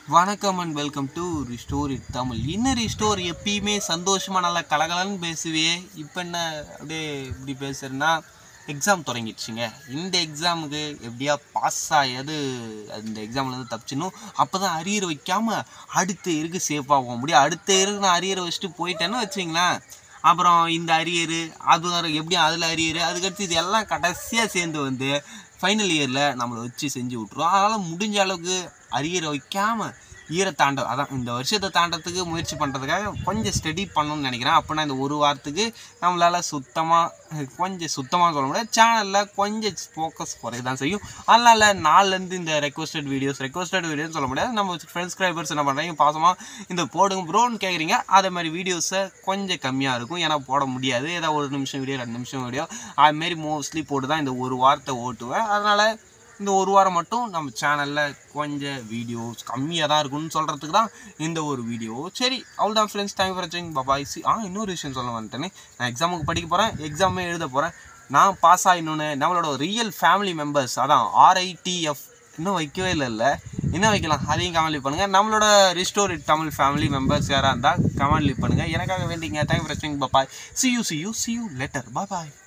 வணக்கம் and welcome to restore it Tamil இன்னும் restore எப்பயுமே சந்தோஷமா நல்லா கலகலன்னு பேசுவே இப்போ என்ன அப்படியே இப்படி பேசுறேன்னா எக்ஸாம் தொடங்கிடுச்சுங்க இந்த எக்ஸாமுக்கு எப்படியா பாஸ் ஆகியது அந்த எக்ஸாம்லேருந்து தப்பிச்சிடணும் அப்போ தான் அரியர் வைக்காம அடுத்த இருக்கு சேஃபாக போக முடியும் அடுத்த இருக்கு நான் அரியரை வச்சுட்டு போயிட்டேன்னு வச்சுங்களேன் அப்புறம் இந்த அரியரு அது வேறு எப்படியும் அதில் அரியரு அதுக்கடுத்து இது எல்லாம் கடைசியாக சேர்ந்து வந்து ஃபைனல் இயரில் நம்மளை வச்சு செஞ்சு விட்ருவோம் அதனால் முடிஞ்ச அளவுக்கு அரியரை வைக்காம ஈர தாண்ட அதான் இந்த வருஷத்தை தாண்டறதுக்கு முயற்சி பண்ணுறதுக்காக கொஞ்சம் ஸ்டடி பண்ணணும்னு நினைக்கிறேன் அப்போனா இந்த ஒரு வாரத்துக்கு நம்மளால் சுத்தமாக கொஞ்சம் சுத்தமாக சொல்ல முடியாது சேனலில் கொஞ்சம் ஃபோக்கஸ் குறைய தான் செய்யும் அதனால் நாலுலேருந்து இந்த ரெக்வஸ்டட் வீடியோஸ் ரெக்வஸ்டட் வீடியோஸ் சொல்ல முடியாது நம்ம சப்ஸ்கிரைபர்ஸ் என்ன பண்ணுறாங்க பாசமாக இந்த போடுங்க ப்ரோன்னு கேட்குறீங்க அதே மாதிரி வீடியோஸை கொஞ்சம் கம்மியாக இருக்கும் ஏன்னா போட முடியாது ஏதாவது ஒரு நிமிஷம் வீடியோ ரெண்டு நிமிஷம் வீடியோ அதுமாரி மோஸ்ட்லி போட்டு தான் இந்த ஒரு வாரத்தை ஓட்டுவேன் அதனால் இந்த ஒரு வாரம் மட்டும் நம்ம சேனலில் கொஞ்சம் வீடியோஸ் கம்மியாக தான் இருக்கும்னு சொல்கிறதுக்கு தான் இந்த ஒரு வீடியோ சரி அவ்வளோதான் ஃப்ரெண்ட்ஸ் டைம் ஃபார் வாட்சிங் பபாய் சி ஆ இன்னொரு விஷயம் சொல்ல வந்துட்டேனே நான் எக்ஸாமுக்கு படிக்க போகிறேன் எக்ஸாமே எழுத போகிறேன் நான் பாஸ் ஆகிடணுன்னு நம்மளோட ரியல் ஃபேமிலி மெம்பர்ஸ் அதான் ஆர்ஐடிஎஃப் இன்னும் வைக்கவே இல்லை இல்லை என்ன வைக்கலாம் அதையும் கமெண்ட் லீவ் பண்ணுங்கள் நம்மளோட ரிஸ்டோர் இட் தமிழ் ஃபேமிலி மெம்பர்ஸ் யாராக இருந்தால் கமெண்ட் லீவ் பண்ணுங்கள் எனக்காக வேண்டிங்க தேங்க் ஃபார் வாட்சிங் bye bye see you see you see you later bye